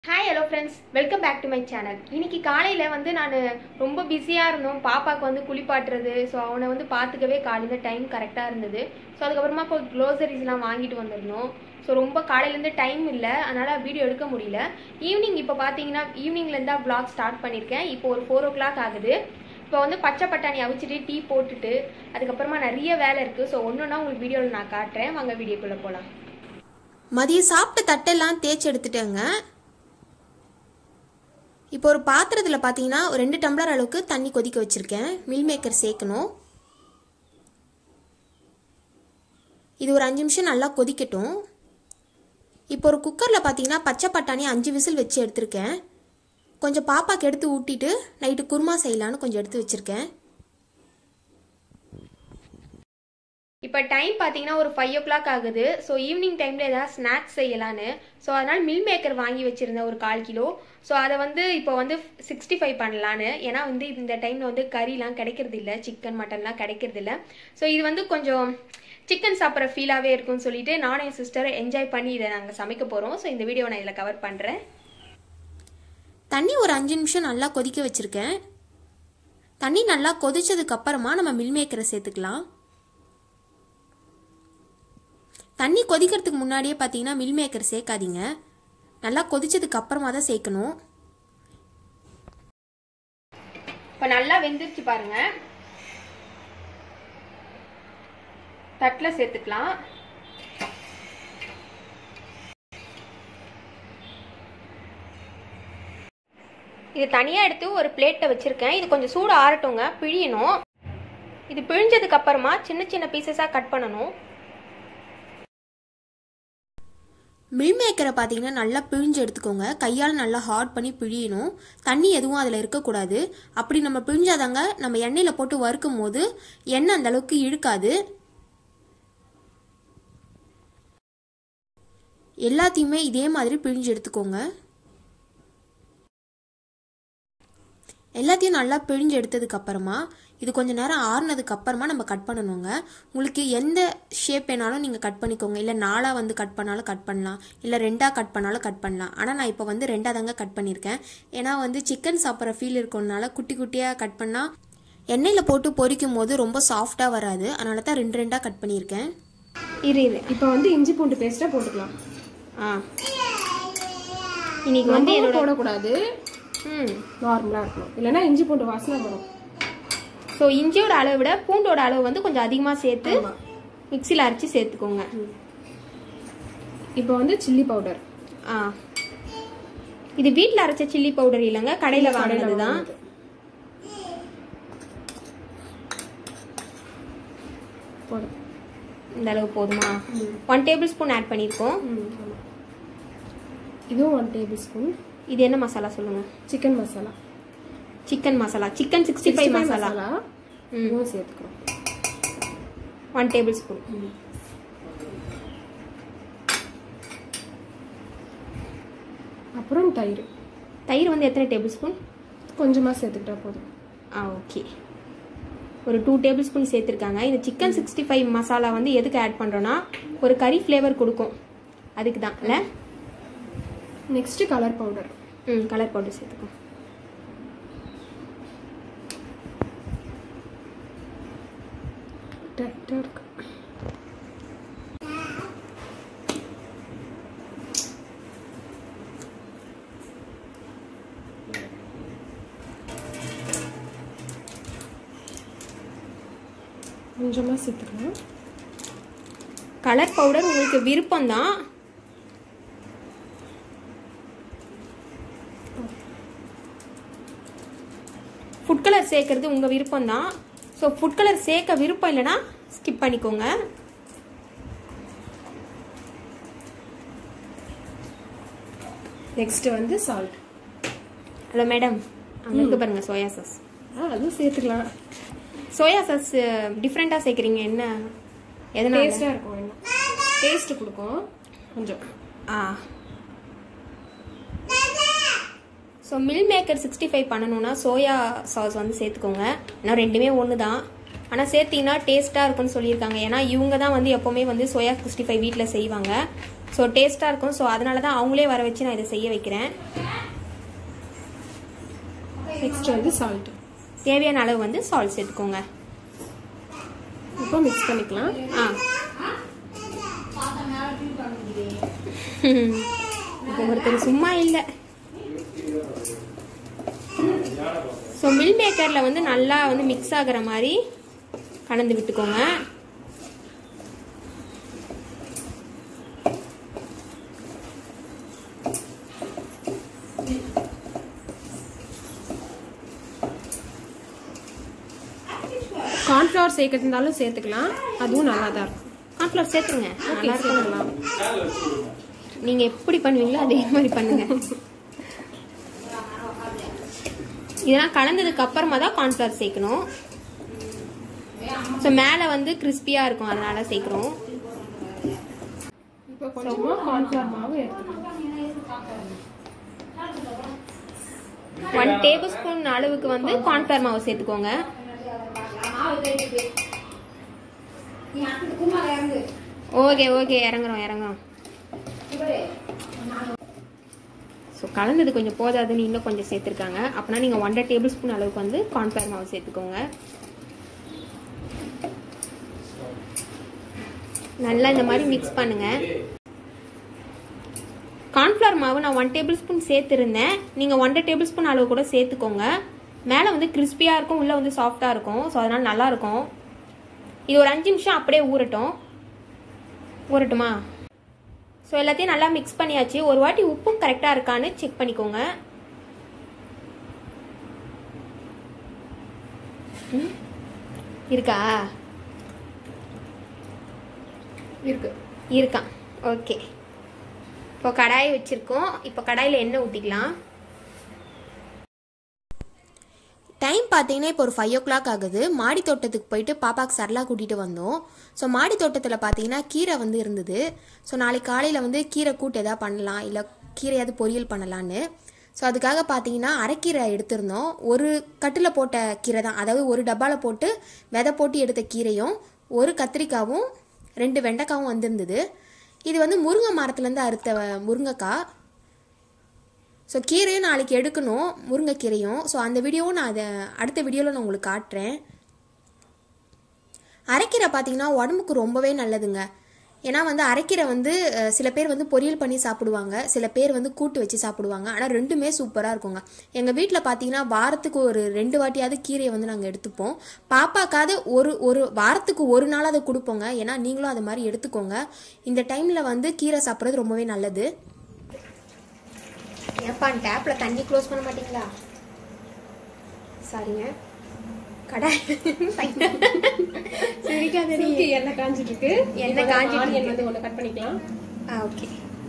Hi hello friends welcome back to my channel இன்னைக்கு காலையில் வந்து நான் ரொம்ப பிஸியாக இருந்தோம் பாப்பாவுக்கு வந்து குளிப்பாட்டுறது ஸோ அவனை வந்து பார்த்துக்கவே காலையில் டைம் கரெக்டாக இருந்தது ஸோ அதுக்கப்புறமா இப்போ க்ளோசரிஸ்லாம் வாங்கிட்டு வந்திருந்தோம் ஸோ ரொம்ப காலையிலேருந்து டைம் இல்லை அதனால் வீடியோ எடுக்க முடியல ஈவினிங் இப்போ பார்த்தீங்கன்னா ஈவினிங்லேருந்து தான் vlog ஸ்டார்ட் பண்ணியிருக்கேன் இப்போ ஒரு ஃபோர் ஓ கிளாக் ஆகுது இப்போ வந்து பச்சை பட்டாணி அவிச்சிட்டு டீ போட்டுட்டு அதுக்கப்புறமா நிறைய வேலை இருக்குது ஸோ ஒன்றுனா உங்களுக்கு வீடியோவில் நான் காட்டுறேன் வாங்க வீடியோக்குள்ளே போகலாம் மதியம் சாப்பிட்ட தட்டெல்லாம் தேய்ச்சி எடுத்துட்டேங்க இப்போ ஒரு பாத்திரத்தில் பார்த்தீங்கன்னா ஒரு ரெண்டு டம்ளர் அளவுக்கு தண்ணி கொதிக்க வச்சுருக்கேன் மில் மேக்கர் சேர்க்கணும் இது ஒரு அஞ்சு நிமிஷம் நல்லா கொதிக்கட்டும் இப்போ ஒரு குக்கரில் பார்த்தீங்கன்னா பச்சை பட்டாணி அஞ்சு விசில் வச்சு எடுத்திருக்கேன் கொஞ்சம் பாப்பாக்கு எடுத்து ஊட்டிட்டு நைட்டு குருமா செய்யலான்னு கொஞ்சம் எடுத்து வச்சுருக்கேன் இப்போ டைம் பார்த்தீங்கன்னா ஒரு ஃபைவ் ஓ கிளாக் ஆகுது ஸோ ஈவினிங் டைமில் ஏதாவது ஸ்நாக்ஸ் செய்யலான்னு ஸோ அதனால் மில் மேக்கர் வாங்கி வச்சுருந்தேன் ஒரு கால் கிலோ ஸோ அதை வந்து இப்போ வந்து சிக்ஸ்டி ஃபைவ் பண்ணலான்னு ஏன்னா வந்து இந்த டைமில் வந்து கறிலாம் கிடைக்கிறது இல்லை சிக்கன் மட்டன்லாம் கிடைக்கிறது இல்லை ஸோ இது வந்து கொஞ்சம் சிக்கன் சாப்பிட்ற ஃபீலாகவே இருக்கும்னு சொல்லிட்டு நானும் என் சிஸ்டர் என்ஜாய் பண்ணி இதை நாங்கள் சமைக்க போகிறோம் ஸோ இந்த வீடியோவை நான் இதில் கவர் பண்ணுறேன் தண்ணி ஒரு அஞ்சு நிமிஷம் நல்லா கொதிக்க வச்சுருக்கேன் தண்ணி நல்லா கொதிச்சதுக்கு அப்புறமா நம்ம மில் மேக்கரை சேர்த்துக்கலாம் தண்ணி கொதிக்கிறதுக்கு முன்னாடியே பார்த்தீங்கன்னா மில் மேக்கர் சேர்க்காதீங்க நல்லா கொதிச்சதுக்கு அப்புறமா தான் சேர்க்கணும் இப்போ நல்லா வெந்துருச்சு பாருங்க தட்டில் சேர்த்துக்கலாம் இது தனியாக எடுத்து ஒரு பிளேட்டில் வச்சுருக்கேன் இது கொஞ்சம் சூடு ஆறட்டுங்க பிழியணும் இது பிழிஞ்சதுக்கு அப்புறமா சின்ன சின்ன பீசஸாக கட் பண்ணணும் மில் மேக்கரை பார்த்தீங்கன்னா நல்லா பிழிஞ்சு எடுத்துக்கோங்க கையால் நல்லா ஹாட் பண்ணி பிழியணும் தண்ணி எதுவும் அதில் இருக்கக்கூடாது அப்படி நம்ம பிழிஞ்சாதாங்க நம்ம எண்ணெயில் போட்டு வறுக்கும் போது எண்ணெய் அந்த அளவுக்கு இழுக்காது எல்லாத்தையுமே இதே மாதிரி பிழிஞ்சு எடுத்துக்கோங்க எல்லாத்தையும் நல்லா பிழிஞ்சு எடுத்ததுக்கு அப்புறமா இது கொஞ்ச நேரம் ஆறுனதுக்கு அப்புறமா நம்ம கட் பண்ணணுங்க உங்களுக்கு எந்த ஷேப் வேணாலும் நீங்கள் கட் பண்ணிக்கோங்க இல்லை நாலாக வந்து கட் பண்ணாலும் கட் பண்ணலாம் இல்லை ரெண்டாக கட் பண்ணாலும் கட் பண்ணலாம் ஆனால் நான் இப்போ வந்து ரெண்டாக தாங்க கட் பண்ணியிருக்கேன் ஏன்னா வந்து சிக்கன் சாப்பிட்ற ஃபீல் இருக்கறனால குட்டி குட்டியாக கட் பண்ணால் எண்ணெயில் போட்டு பொரிக்கும் போது ரொம்ப சாஃப்டாக வராது அதனால தான் ரெண்டு ரெண்டாக கட் பண்ணியிருக்கேன் இரு இரு இப்போ வந்து இஞ்சி பூண்டு பேஸ்ட்டாக போட்டுக்கலாம் ஆ இன்னைக்கு வந்து ரொம்பவும் என்னோட போடக்கூடாது ம் நார்மலாக இருக்கணும் இல்லைன்னா இஞ்சி பூண்டு வாசனை வரும் ஸோ இஞ்சியோட அளவை விட பூண்டோட அளவு வந்து கொஞ்சம் அதிகமாக சேர்த்து மிக்சியில் அரைச்சி சேர்த்துக்கோங்க இப்போ வந்து சில்லி பவுடர் ஆ இது வீட்டில் அரைச்ச சில்லி பவுடர் இல்லைங்க கடையில் வாங்கினது தான் போதும் இந்த அளவு போதுமா ஒன் டேபிள் ஸ்பூன் ஆட் பண்ணியிருக்கோம் ம், ஆமா. இதுவும் ஒன் டேபிள் ஸ்பூன் இது என்ன மசாலா சொல்லுங்க chicken masala chicken masala chicken sixty five masala masala ம். இதுவும் சேர்த்துக்கிறோம் ஒன் டேபிள் ஸ்பூன் அப்புறம் தயிர் தயிர் வந்து எத்தனை டேபிள் ஸ்பூன் கொஞ்சமாக சேர்த்துக்கிட்டா போதும் ஆ ஓகே ஒரு டூ டேபிள் ஸ்பூன் சேர்த்துருக்காங்க இந்த சிக்கன் சிக்ஸ்டி ஃபைவ் மசாலா வந்து எதுக்கு ஆட் பண்ணுறோன்னா ஒரு கறி ஃப்ளேவர் கொடுக்கும் அதுக்கு தான் இல்லை நெக்ஸ்ட் கலர் பவுடர் ம் கலர் பவுடர் சேர்த்துக்கோ கரெக்டாக இருக்கு கொஞ்சமாக சேர்த்துக்கலாம் கலர் பவுடர் உங்களுக்கு விருப்பம் தான் ஃபுட் கலர் சேர்க்கறது உங்கள் விருப்பம் தான் ஸோ ஃபுட் கலர் சேர்க்க விருப்பம் இல்லைன்னா ஸ்கிப் பண்ணிக்கோங்க நெக்ஸ்ட் வந்து சால்ட் ஹலோ மேடம் அங்கே இருக்கு பாருங்க சோயா சாஸ் ஆ அதுவும் சேர்த்துக்கலாம் சோயா சாஸ் டிஃப்ரெண்ட்டாக சேர்க்குறீங்க என்ன எதனால டேஸ்டாக இருக்கும் இன்னும் டேஸ்ட் கொடுக்கும் கொஞ்சம் ஆ so meal maker sixty five பண்ணணும்னா சோயா சாஸ் வந்து சேர்த்துக்கோங்க நான் ரெண்டுமே ஒன்று தான் ஆனால் சேர்த்தீங்கன்னா டேஸ்ட்டாக இருக்கும்னு சொல்லியிருக்காங்க ஏன்னா இவங்க தான் வந்து எப்போவுமே வந்து சோயா சிக்ஸ்டி ஃபைவ் வீட்டில் செய்வாங்க ஸோ டேஸ்ட்டாக இருக்கும் ஸோ அதனால தான் அவங்களே வர வச்சு நான் இதை செய்ய வைக்கிறேன் நெக்ஸ்ட் வந்து சால்ட் தேவையான அளவு வந்து சால்ட் சேர்த்துக்கோங்க இப்போ மிக்ஸ் பண்ணிக்கலாம் ஆ இப்போ ஒருத்தர் சும்மா இல்லை ஸோ மில் மேக்கரில் வந்து நல்லா வந்து மிக்ஸ் ஆகுற மாதிரி கலந்து விட்டுக்கோங்க கார்ன்ஃப்ளவர் சேர்க்கறதுனாலும் சேர்த்துக்கலாம் அதுவும் நல்லா தான் இருக்கும் கார்ன்ஃப்ளவர் சேர்த்துருங்க ஓகே நல்லா இருக்கும் சேர்த்துக்கலாம் நீங்க எப்படி பண்ணுவீங்களோ அதே மாதிரி பண்ணுங்க இதெல்லாம் கலந்ததுக்கு அப்புறமா தான் கார்ன்ஃபிளவர் சேர்க்கணும் ஸோ மேலே வந்து கிறிஸ்பியாக இருக்கும் அதனால சேர்க்குறோம் இப்போ கொஞ்சமா கார்ன்ஃப்ளவர் மாவு எடுத்துக்கலாம் ஒன் டேபிள் ஸ்பூன் அளவுக்கு வந்து கார்ன்ஃபிளவர் மாவு சேர்த்துக்கோங்க ஓகே ஓகே இறங்குறோம் இறங்குறோம் ஸோ கலந்தது கொஞ்சம் போதாதுன்னு இன்னும் கொஞ்சம் சேர்த்துருக்காங்க அப்படின்னா நீங்கள் ஒன்றரை டேபிள் ஸ்பூன் அளவுக்கு வந்து கார்ன்ஃபிளவர் மாவு சேர்த்துக்கோங்க நல்லா இந்த மாதிரி மிக்ஸ் பண்ணுங்க கார்ன்ஃப்ளவர் மாவு நான் ஒன் டேபிள் ஸ்பூன் சேர்த்துருந்தேன் நீங்கள் ஒன்றரை டேபிள் ஸ்பூன் அளவு கூட சேர்த்துக்கோங்க மேலே வந்து கிறிஸ்பியாக இருக்கும் உள்ளே வந்து சாஃப்டாக இருக்கும் ஸோ அதனால் நல்லா இருக்கும் இது ஒரு அஞ்சு நிமிஷம் அப்படியே ஊறட்டும் ஊறட்டுமா ஸோ எல்லாத்தையும் நல்லா மிக்ஸ் பண்ணியாச்சு ஒரு வாட்டி உப்பும் கரெக்டாக இருக்கான்னு செக் பண்ணிக்கோங்க ம்? இருக்கா இருக்கு இருக்கான் ஓகே இப்போ கடாய் வச்சுருக்கோம் இப்போ கடாயில் எண்ணெய் ஊற்றிக்கலாம் டைம் பார்த்தீங்கன்னா இப்போ ஒரு ஃபைவ் ஓ கிளாக் ஆகுது மாடி தோட்டத்துக்கு போயிட்டு பாப்பாக்கு சரலா கூட்டிகிட்டு வந்தோம் ஸோ மாடி தோட்டத்தில் பார்த்தீங்கன்னா கீரை வந்து இருந்தது ஸோ நாளைக்கு காலையில் வந்து கீரை கூட்டு எதாவது பண்ணலாம் இல்லை கீரையாவது பொரியல் பண்ணலான்னு ஸோ அதுக்காக பார்த்தீங்கன்னா அரைக்கீரை எடுத்திருந்தோம் ஒரு கட்டில் போட்ட கீரை தான் அதாவது ஒரு டப்பாவில் போட்டு விதை போட்டு எடுத்த கீரையும் ஒரு கத்திரிக்காவும் ரெண்டு வெண்டைக்காவும் வந்திருந்தது இது வந்து முருங்கை மரத்துலேருந்து அறுத்த முருங்கைக்காய் ஸோ கீரையும் நாளைக்கு எடுக்கணும் முருங்கைக்கீரையும் ஸோ அந்த வீடியோவும் நான் அதை அடுத்த வீடியோவில் நான் உங்களுக்கு காட்டுறேன் அரைக்கீரை பார்த்தீங்கன்னா உடம்புக்கு ரொம்பவே நல்லதுங்க ஏன்னா வந்து அரைக்கீரை வந்து அஹ், சில பேர் வந்து பொரியல் பண்ணி சாப்பிடுவாங்க சில பேர் வந்து கூட்டு வச்சு சாப்பிடுவாங்க ஆனால் ரெண்டுமே சூப்பராக இருக்குங்க எங்கள் வீட்டில் பார்த்தீங்கன்னா வாரத்துக்கு ஒரு ரெண்டு வாட்டியாவது கீரையை வந்து நாங்கள் எடுத்துப்போம் பாப்பாக்காவது ஒரு ஒரு வாரத்துக்கு ஒரு நாள் அதை கொடுப்போங்க ஏன்னா நீங்களும் அது மாதிரி எடுத்துக்கோங்க இந்த டைமில் வந்து கீரை சாப்பிட்றது ரொம்பவே நல்லது ஏப்பா டேப்ல தண்ணி க்ளோஸ் பண்ண மாட்டீங்களா சாரிங்க கடாய் சிரிக்காதடி ஓகே எண்ணெய் காஞ்சிட்டு இருக்கு எண்ணெய் காஞ்சிட்டு ஆனியன் இருக்கு. வந்து ஒன்று கட் பண்ணிக்கலாம் ஆ ஓகே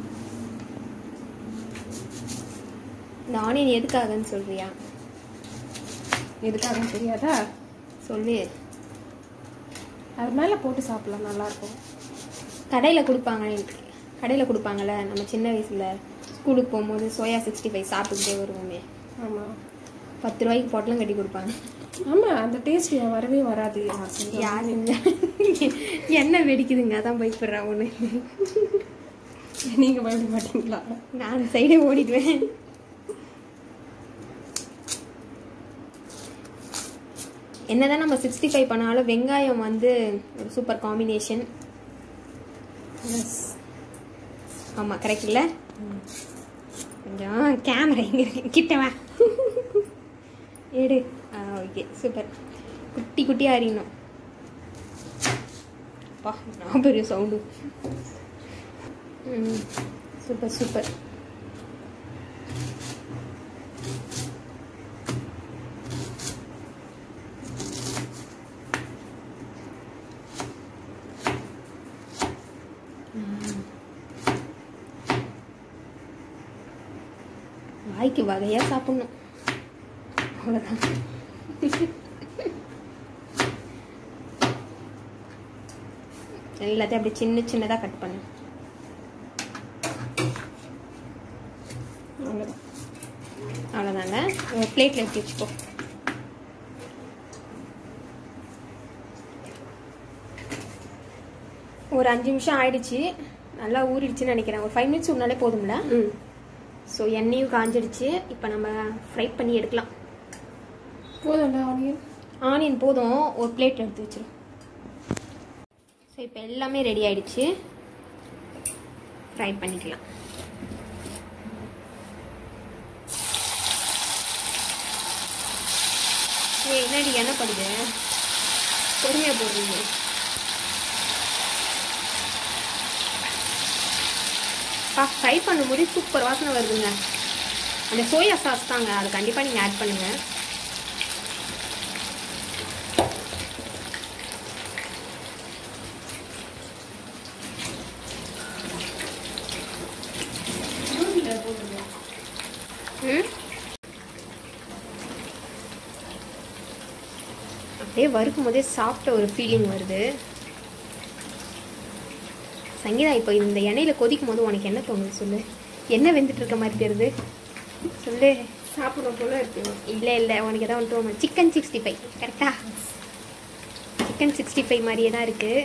இந்த ஆனியன் எதுக்காகன்னு சொல்றியா எதுக்காக தெரியாதா சொல்லு அது மேல போட்டு சாப்பிடலாம் நல்லா இருக்கும் கடையில் கொடுப்பாங்க கடையில் கொடுப்பாங்கல்ல நம்ம சின்ன வயசுல ஸ்கூலுக்கு போகும்போது சோயா சிக்ஸ்டி ஃபைவ் சாப்பிட்டுக்கிட்டே வருவோமே ஆமா பத்து ரூபாய்க்கு பொட்டலம் கட்டி கொடுப்பாங்க ஆமா அந்த டேஸ்ட் வரவே வராது நான் சொல்றேன். யார் என்ன வெடிக்குதுங்க அதான் பயப்படுறா ஒன்று நீங்க பயப்பட மாட்டீங்களா நான் சைடே ஓடிடுவேன் என்னதான் நம்ம சிக்ஸ்டி ஃபைவ் பண்ணாலும் வெங்காயம் வந்து ஒரு சூப்பர் காம்பினேஷன் ஆமாம் கரெக்ட் இல்லை கொஞ்சம் கேமரா எங்க இருக்கு கிட்ட வா எடு ஆ ஓகே சூப்பர் குட்டி குட்டியாக அறியணும் அப்பா நான் பெரிய சவுண்டு ம் சூப்பர் சூப்பர் வாய்க்கு வகையாக சாப்பிடணும் அவ்வளோதான் எல்லாத்தையும் அப்படி சின்ன சின்னதாக கட் பண்ணு அவ்வளவுதான் அவ்வளோதாங்க பிளேட்டில் எடுத்து வச்சுக்கோ ஒரு அஞ்சு நிமிஷம் ஆயிடுச்சு நல்லா ஊறிடுச்சுன்னு நினைக்கிறேன் ஒரு ஃபைவ் மினிட்ஸ் உன்னாலே போதும்ல ம் ஸோ எண்ணெயும் காஞ்சிடுச்சு இப்போ நம்ம ஃப்ரை பண்ணி எடுக்கலாம் போதும்ல ஆனியன் ஆனியன் போதும் ஒரு பிளேட் எடுத்து வச்சிரும் ஸோ இப்போ எல்லாமே ரெடி ஆயிடுச்சு ஃப்ரை பண்ணிக்கலாம் ஏய் என்னடி என்ன பண்ணுது பொறுமையாக போடுறீங்க பா ஃப்ரை பண்ணும்போது சூப்பர் வாசனை வருதுங்க அந்த சோயா சாஸ் தாங்க அது கண்டிப்பாக நீங்கள் ஆட் பண்ணுங்கள் ம் அப்படியே வறுக்கும் போதே சாப்பிட்ட ஒரு ஃபீலிங் வருது சங்கீதா இப்போ இந்த எண்ணெயில் கொதிக்கும் போது உனக்கு என்ன தோணுது சொல்லு என்ன வெந்துட்டு இருக்க மாதிரி தெரியுது சொல்லு சாப்பிட்ற போல இருக்கு இல்லை இல்லை உனக்கு எதாவது ஒன்று தோணும் சிக்கன் சிக்ஸ்டி ஃபைவ் கரெக்டா சிக்கன் சிக்ஸ்டி ஃபைவ் மாதிரியே தான் இருக்குது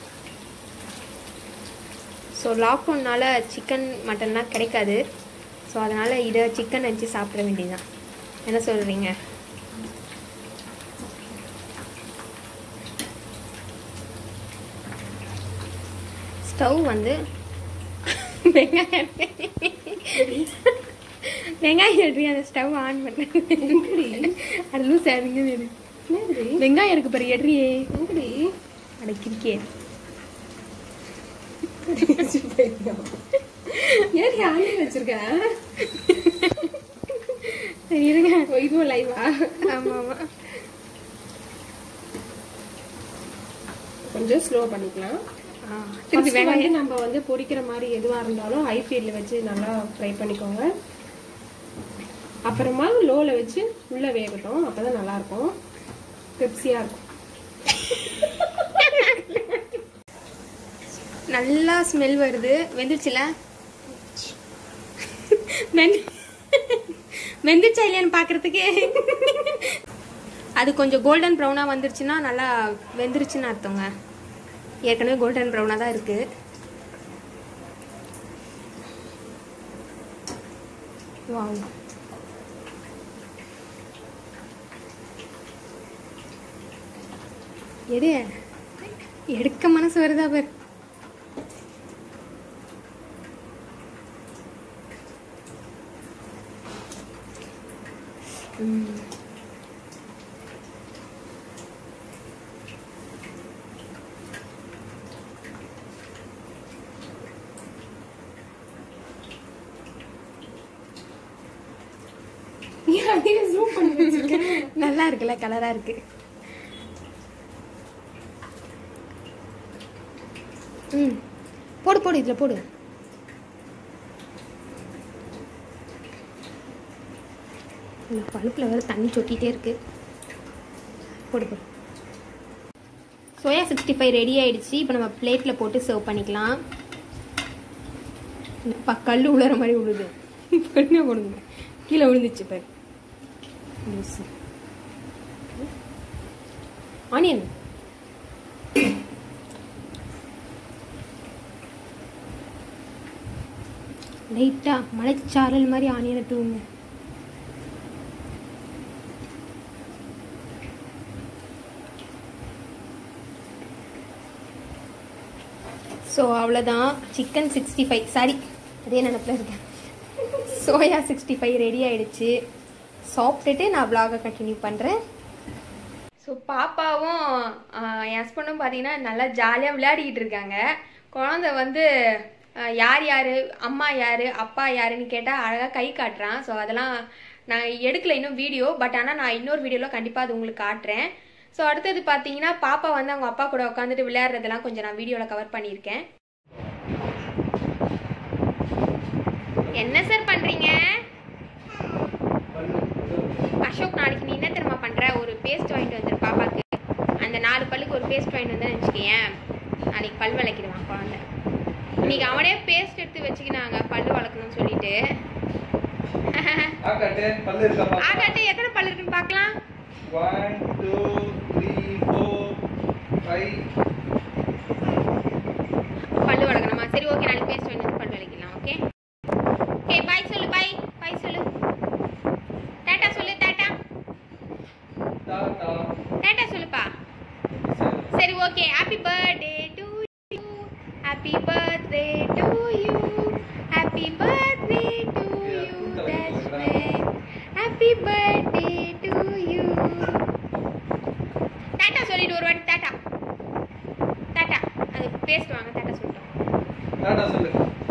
ஸோ லாக்டவுன்னால சிக்கன் மட்டன்லாம் கிடைக்காது ஸோ அதனால் இதை சிக்கன் வச்சு சாப்பிட வேண்டியதுதான் என்ன சொல்கிறீங்க ஸ்டவ் வந்து வெங்காயம் வெங்காயம் எடுத்து அந்த ஸ்டவ் ஆன் பண்ணேன் அது லூஸ் ஆகுங்க என்னது வெங்காயம் இருக்கு பாரு எட்ரியே எப்படி அடைக்கிருக்கே ஏன் ஆனியன் வச்சிருக்க சரி இருங்க ஓ, இதுவும் லைவா ஆமாம் ஆமாம் கொஞ்சம் ஸ்லோ பண்ணிக்கலாம் ஆ திருப்பி திருப்பி வெங்காயம் வந்து நம்ம வந்து பொரிக்கிற மாதிரி எதுவாக இருந்தாலும் ஹை ஃப்ளேமில் வச்சு நல்லா ஃப்ரை பண்ணிக்கோங்க அப்புறமா லோவில் வச்சு உள்ளே வேகட்டும் அப்போ தான் நல்லாயிருக்கும் பெப்சியாக இருக்கும் நல்லா ஸ்மெல் வருது வெந்துருச்சுல வெந்து வெந்துச்சா இல்லையான்னு பார்க்கறதுக்கு அது கொஞ்சம் கோல்டன் ப்ரௌனாக வந்துருச்சுன்னா நல்லா வெந்துருச்சுன்னு அர்த்தங்க ஏற்கனவே கோல்டன் ப்ரௌனாக தான் இருக்கு வாவ் எடு எடுக்க மனசு வருதா பாரு ஏன் அதையே ஜூம் பண்ணி வச்சிருக்கேன் நல்லா இருக்குல்ல கலரா இருக்கு ம் போடு போடு இதுல போடு இந்த பழுப்புல வேற தண்ணி சொட்டிகிட்டே இருக்கு போடு போடு சோயா சிக்ஸ்டி ஃபைவ் ரெடி ஆயிடுச்சு இப்போ நம்ம பிளேட்டில் போட்டு சர்வ் பண்ணிக்கலாம் பா கல் உழுற மாதிரி உழுது பொறுமையா போடுங்க கீழே விழுந்துச்சு பாரு லூசு. ஆனியன் லைட்டா மலைச்சாரல் மாதிரி ஆனியனை தூங்க ஸோ அவ்வளோதான் சிக்கன் சிக்ஸ்டி ஃபைவ் சாரி அதே நினப்பில் இருக்கேன் சோயா சிக்ஸ்டி ஃபைவ் ரெடி ஆயிடுச்சு சாப்பிட்டுட்டு நான் vlog-அ கண்டினியூ பண்ணுறேன் ஸோ பாப்பாவும் ஆஹ், என் ஹஸ்பண்டும் பார்த்தீங்கன்னா நல்லா ஜாலியாக விளையாடிக்கிட்டு இருக்காங்க குழந்தை வந்து ஆஹ், யார் யார் அம்மா யார் அப்பா யாருன்னு கேட்டால் அழகாக கை காட்டுறான் ஸோ அதெல்லாம் நான் எடுக்கல இன்னும் வீடியோ பட் ஆனால் நான் இன்னொரு வீடியோவில் கண்டிப்பாக அது உங்களுக்கு காட்டுறேன் ஸோ அடுத்தது பார்த்தீங்கன்னா பாப்பா வந்து அவங்க அப்பா கூட உட்காந்துட்டு விளையாடுறதெல்லாம் கொஞ்சம் நான் வீடியோவில் கவர் பண்ணியிருக்கேன் என்ன சார் பண்ணுறீங்க அசோக் நாளைக்கு நீ என்ன தெரியுமா பண்ற ஒரு பேஸ்ட் வாங்கிட்டு வந்துரு பாப்பாக்கு அந்த நாலு பல்லுக்கு ஒரு பேஸ்ட் வாங்கிட்டு வந்து வச்சுக்கேன் நாளைக்கு பல் விளக்கிடுவான் குழந்தை இன்னைக்கு அவனே பேஸ்ட் எடுத்து வச்சுக்கினாங்க பல்லு வளர்க்கணும்னு சொல்லிட்டு ஆகாட்டு பல்லு இருக்கா பாப்பா ஆகாட்டு எத்தனை பல்லு இருக்குன்னு பார்க்கலாம் one two three four five பல்லு வளர்க்கணுமா சரி ஓகே நாளைக்கு பேஸ்ட் வேணும் பல் விளக்கிடலாம் ஓகே ஓகே பாய் சொல்லு பாய் பாய் சொல்லு டாட்டா சொல்லு டாட்டா டாடா டாட்டா சொல்லுப்பா சரி okay happy birthday to you happy birthday to you happy birthday to you happy birthday to you tata சொல்லிட்டு ஒரு வாட்டி டாட்டா டாட்டா அது பேஸ்ட் வாங்க டாட்டா சொல்லிட்டோம் டாடா சொல்லு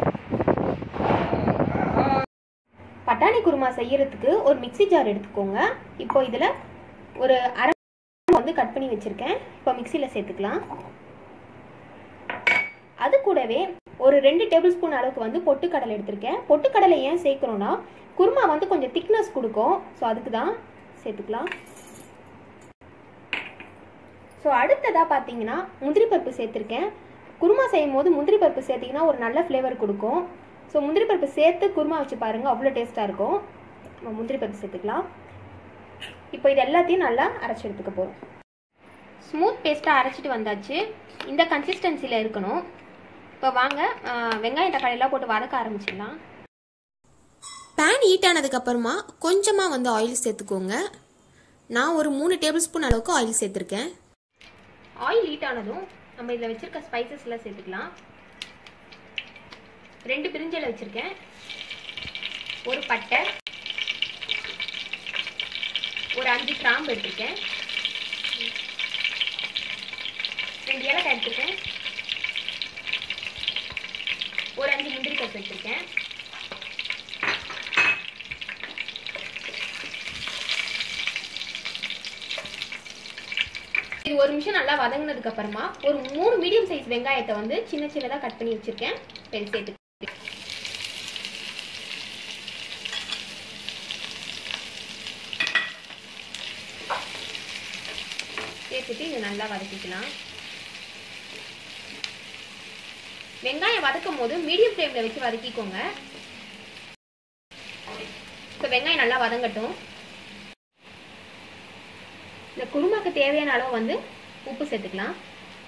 பட்டாணி குருமா செய்யறதுக்கு ஒரு மிக்ஸி ஜார் எடுத்துக்கோங்க இப்போ இதில் ஒரு அரை வந்து கட் பண்ணி வச்சுருக்கேன் இப்போ மிக்சியில் சேர்த்துக்கலாம் அது கூடவே ஒரு ரெண்டு டேபிள் ஸ்பூன் அளவுக்கு வந்து பொட்டுக்கடலை எடுத்திருக்கேன் பொட்டுக்கடலை ஏன் சேர்க்குறோன்னா குருமா வந்து கொஞ்சம் திக்னஸ் கொடுக்கும் ஸோ அதுக்கு தான் சேர்த்துக்கலாம் ஸோ அடுத்ததாக பார்த்தீங்கன்னா முந்திரி பருப்பு சேர்த்துருக்கேன் குருமா செய்யும் போது முந்திரி பருப்பு சேர்த்திங்கன்னா ஒரு நல்ல ஃப்ளேவர் கொடுக்கும் ஸோ முந்திரி பருப்பு சேர்த்து குருமா வச்சு பாருங்கள் அவ்வளோ டேஸ்ட்டாக இருக்கும் நம்ம முந்திரி பருப்பு சேர்த்துக்கலாம் இப்போ இது எல்லாத்தையும் நல்லா அரைச்சி எடுத்துக்க போகிறோம் ஸ்மூத் பேஸ்ட்டாக அரைச்சிட்டு வந்தாச்சு இந்த கன்சிஸ்டன்சியில் இருக்கணும் இப்போ வாங்க ஆ, வெங்காயம் தக்காளியெல்லாம் போட்டு வதக்க ஆரம்பிச்சிடலாம் பேன் ஹீட் ஆனதுக்கப்புறமா கொஞ்சமாக வந்து ஆயில் சேர்த்துக்கோங்க நான் ஒரு மூணு டேபிள் ஸ்பூன் அளவுக்கு ஆயில் சேர்த்துருக்கேன் ஆயில் ஹீட் ஆனதும் நம்ம இதில் வச்சிருக்க ஸ்பைசஸ்லாம் சேர்த்துக்கலாம் ரெண்டு பிரிஞ்சலை வச்சுருக்கேன் ஒரு பட்டை ஒரு அஞ்சு கிராம்பு எடுத்திருக்கேன் ரெண்டு ஏலக்காய் எடுத்திருக்கேன் ஒரு அஞ்சு முந்திரி பருப்பு எடுத்திருக்கேன் இது ஒரு நிமிஷம் நல்லா வதங்கினதுக்கு அப்புறமா ஒரு மூணு மீடியம் சைஸ் வெங்காயத்தை வந்து சின்ன சின்னதாக கட் பண்ணி வச்சிருக்கேன் பெரிய சேர்த்து சேர்த்துட்டு இதை நல்லா வதக்கிக்கலாம் வெங்காயம் வதக்கும் போது மீடியம் ஃப்ளேமில் வச்சு வதக்கிக்கோங்க இப்போ வெங்காயம் நல்லா வதங்கட்டும் இந்த குருமாக்கு தேவையான அளவு வந்து உப்பு சேர்த்துக்கலாம்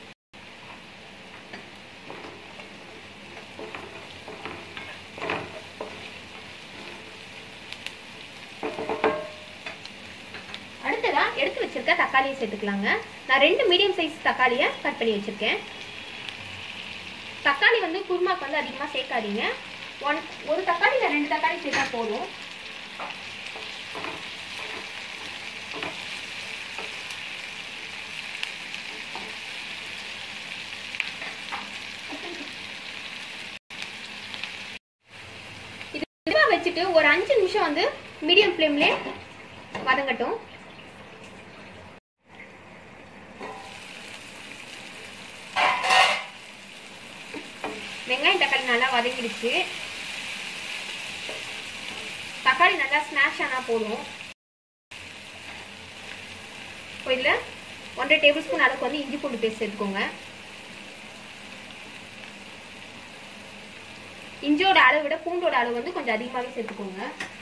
அடுத்ததா எடுத்து வச்சிருக்க தக்காளியை சேர்த்துக்கலாங்க நான் ரெண்டு மீடியம் சைஸ் தக்காளியை கட் பண்ணி வச்சிருக்கேன் தக்காளி வந்து குருமாக்கு வந்து அதிகமாக சேர்க்காதீங்க ஒன் ஒரு தக்காளி இல்லை ரெண்டு தக்காளி சேர்த்தா போதும் இது இதுவா வச்சுட்டு ஒரு அஞ்சு நிமிஷம் வந்து மீடியம் ஃப்ளேம்ல வதங்கட்டும் வெங்காயம் தக்காளி நல்லா வதங்கிடுச்சு தக்காளி நல்லா ஸ்மாஷ் ஆனா போதும் இப்போ இதில் ஒன்றரை டேபிள் ஸ்பூன் அளவுக்கு வந்து இஞ்சி பூண்டு பேஸ்ட் சேர்த்துக்கோங்க இஞ்சியோட அளவு விட பூண்டோட அளவு வந்து கொஞ்சம் அதிகமாகவே சேர்த்துக்கோங்க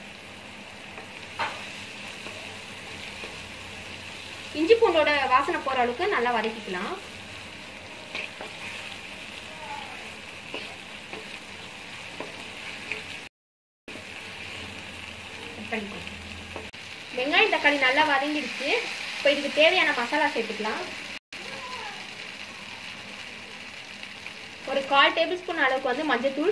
இஞ்சி பூண்டோட வாசனை போகிற அளவுக்கு நல்லா வதக்கிக்கலாம் Cut பண்ணிக்கோங்க. வெங்காயம் தக்காளி நல்லா வதங்கிடுச்சு இப்போ இதுக்கு தேவையான மசாலா சேர்த்துக்கலாம் ஒரு கால் டேபிள் ஸ்பூன் அளவுக்கு வந்து மஞ்சத்தூள்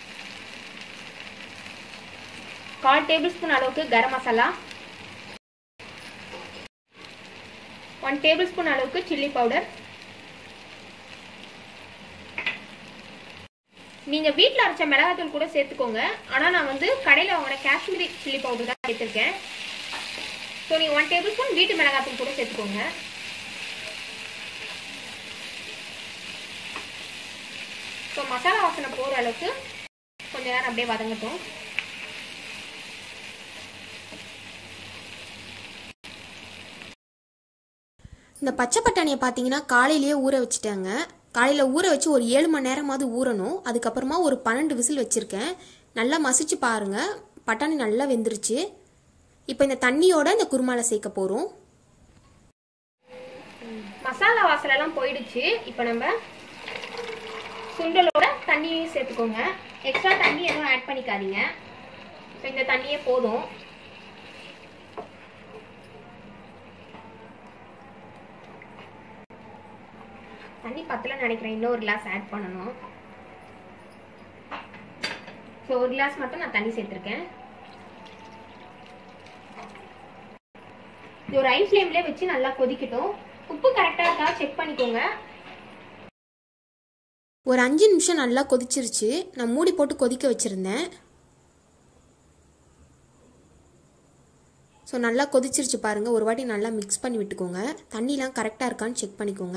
கால் டேபிள் ஸ்பூன் அளவுக்கு garam masala one tablespoon அளவுக்கு சில்லி பவுடர் நீங்க வீட்ல அரைச்ச மிளகாத்தூள் கூட சேர்த்துக்கோங்க ஆனா நான் வந்து கடையில வாங்கின காஷ்மீரி சில்லி பவுடர் தான் சேர்த்திருக்கேன் ஸோ நீங்க ஒன் டேபிள் ஸ்பூன் வீட்டு மிளகாத்தூள் கூட சேர்த்துக்கோங்க ஸோ மசாலா வாசனை போகிற அளவுக்கு கொஞ்ச நேரம் அப்படியே வதங்கட்டும் இந்த பச்சை பட்டாணியை பார்த்தீங்கன்னா காலையிலேயே ஊற வச்சுட்டாங்க காலையில் ஊற வச்சு ஒரு ஏழு மணி நேரமாவது ஊறணும் அதுக்கப்புறமா ஒரு பன்னெண்டு விசில் வச்சுருக்கேன் நல்லா மசிச்சு பாருங்க பட்டாணி நல்லா வெந்துருச்சு இப்போ இந்த தண்ணியோட இந்த குருமால சேர்க்க போகிறோம் மசாலா வாசனை எல்லாம் போயிடுச்சு இப்போ நம்ம சுண்டலோட தண்ணியையும் சேர்த்துக்கோங்க எக்ஸ்ட்ரா தண்ணி எதுவும் ஆட் பண்ணிக்காதீங்க ஸோ இந்த தண்ணியே போதும் தண்ணி பத்தில் நினைக்கிறேன் இன்னொரு கிளாஸ் ஆட் பண்ணணும் ஸோ ஒரு கிளாஸ் மட்டும் நான் தண்ணி சேர்த்துருக்கேன் இது ஒரு ஐ ஃப்ளேம்லேயே வச்சு நல்லா கொதிக்கட்டும் உப்பு கரெக்டாக இருக்கா செக் பண்ணிக்கோங்க ஒரு அஞ்சு நிமிஷம் நல்லா கொதிச்சிருச்சு நான் மூடி போட்டு கொதிக்க வச்சுருந்தேன் ஸோ நல்லா கொதிச்சிருச்சு பாருங்கள் ஒரு வாட்டி நல்லா மிக்ஸ் பண்ணி விட்டுக்கோங்க தண்ணிலாம் கரெக்டாக இருக்கான்னு செக் பண்ணிக்கோங்க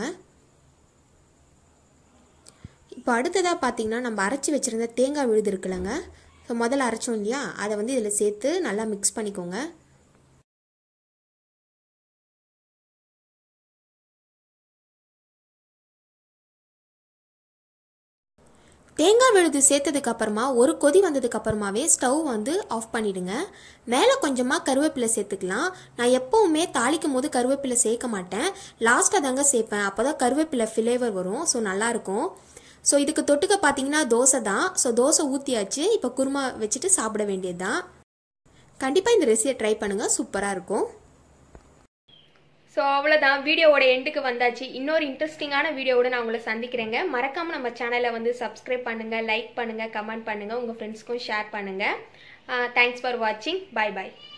இப்போ அடுத்ததாக பார்த்தீங்கன்னா நம்ம அரைச்சி வச்சுருந்த தேங்காய் விழுது இருக்குல்லங்க ஸோ முதல்ல அரைச்சோம் இல்லையா அதை வந்து இதில் சேர்த்து நல்லா மிக்ஸ் பண்ணிக்கோங்க தேங்காய் விழுது சேர்த்ததுக்கு அப்புறமா ஒரு கொதி வந்ததுக்கு அப்புறமாவே ஸ்டவ் வந்து ஆஃப் பண்ணிடுங்க மேலே கொஞ்சமாக கருவேப்பிலை சேர்த்துக்கலாம் நான் எப்போவுமே தாளிக்கும் போது கருவேப்பிலை சேர்க்க மாட்டேன் லாஸ்ட்டாக தாங்க சேர்ப்பேன் அப்போ தான் கருவேப்பிலை ஃப்ளேவர் வரும் ஸோ நல்லாயிருக்கும் ஸோ இதுக்கு தொட்டுக்க பார்த்தீங்கன்னா தோசை தான் ஸோ தோசை ஊற்றியாச்சு இப்போ குருமா வச்சுட்டு சாப்பிட வேண்டியது தான் கண்டிப்பாக இந்த ரெசிபியை ட்ரை பண்ணுங்கள் சூப்பராக இருக்கும் ஸோ அவ்வளோதான் வீடியோவோட எண்டுக்கு வந்தாச்சு இன்னொரு இன்ட்ரெஸ்டிங்கான வீடியோவோட நான் உங்களை சந்திக்கிறேங்க மறக்காமல் நம்ம சேனலை வந்து சப்ஸ்கிரைப் பண்ணுங்கள் லைக் பண்ணுங்கள் கமெண்ட் பண்ணுங்கள் உங்கள் ஃப்ரெண்ட்ஸ்க்கும் ஷேர் பண்ணுங்கள் தேங்க்ஸ் ஃபார் வாட்சிங் பை பை